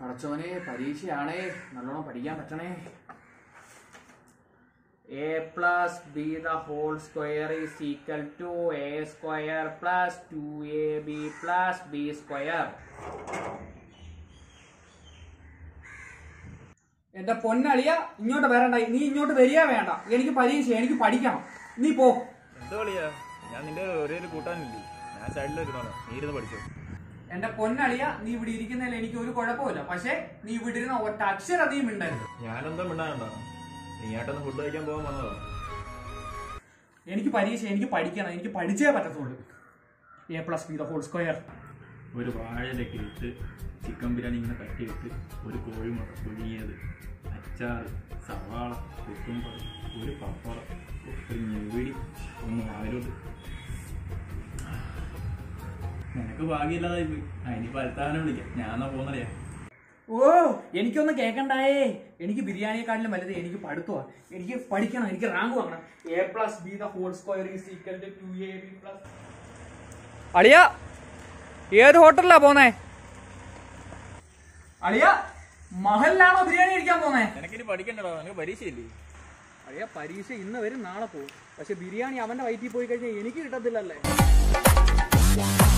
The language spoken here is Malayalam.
പഠിച്ചോനെ പരീക്ഷയാണേ നല്ലോണം പഠിക്കാൻ പറ്റണേ A plus B the whole square is equal to A square plus two A B plus B square എന്റെ പൊന്നളിയ ഇങ്ങോട്ട് വരണ്ട നീ ഇങ്ങോട്ട് വരിക വേണ്ട എനിക്ക് പരീക്ഷ എനിക്ക് പഠിക്കണം നീ പോ എന്തോ കളിയാ ഞാൻ നിന്റെ ഒരേ ഒരു കൂട്ടാനില്ലേ ഞാൻ സൈഡിൽ ഇരുന്നോളാം നീ ഇരുന്ന് പഠിച്ചോ എന്റെ പൊന്നളിയ നീ ഇവിടെ ഇരിക്കുന്നതിൽ എനിക്ക് ഒരു കുഴപ്പമില്ല പക്ഷെ നീ ഇവിടെ ഇരുന്ന ഒറ്റ അക്ഷരം നീ മിണ്ടരുത് ഞാനെന്തോ മിണ്ടാനുണ്ടോ നീ ആയിട്ടൊന്ന് ഫുഡ് കഴിക്കാൻ പോകാൻ വന്നതോ എനിക്ക് പരീക്ഷ എനിക്ക് പഠിക്കണം എനിക്ക് പഠിച്ചേ പറ്റത്തുള്ളൂ A plus B the whole square ഒരു വാഴയിലൊക്കെ ഇട്ട് ചിക്കൻ ബിരിയാണി ഇങ്ങനെ തട്ടിയിട്ട് ഒരു കോഴിമുട്ട പുഴുങ്ങിയത് അച്ചാറ് സവാള കുക്കുമ്പർ ഒരു പപ്പടം ഒരു ഞെവിടി ഒന്ന് വായിലോട്ട് നിനക്ക് ഭാഗ്യമില്ലാതായി പോയി അതിനിപ്പോ അൽത്താനെ വിളിക്കാം ഞാനാ പോകുന്നറിയാ ഓ എനിക്കൊന്നും കേൾക്കണ്ടായേ എനിക്ക് ബിരിയാണിയെക്കാട്ടിലും വലുത് എനിക്ക് പഠിത്തമാ എനിക്ക് പഠിക്കണം എനിക്ക് റാങ്ക് വാങ്ങണം A plus B the whole square is equal to two A B plus അളിയ ഏത് ഹോട്ടലിലാ പോന്നേ അളിയ മഹലിലാണോ ബിരിയാണി കഴിക്കാൻ പോന്നേ നിനക്കിനി പഠിക്കണ്ടോ നിനക്ക് പരീക്ഷയില്ലേ അളിയ പരീക്ഷ ഇന്ന് വരും നാളെ പോകും പക്ഷെ ബിരിയാണി അവന്റെ വയറ്റിൽ പോയി കഴിഞ്ഞാൽ എനിക്ക് കിട്ടത്തില്ലല്ലേ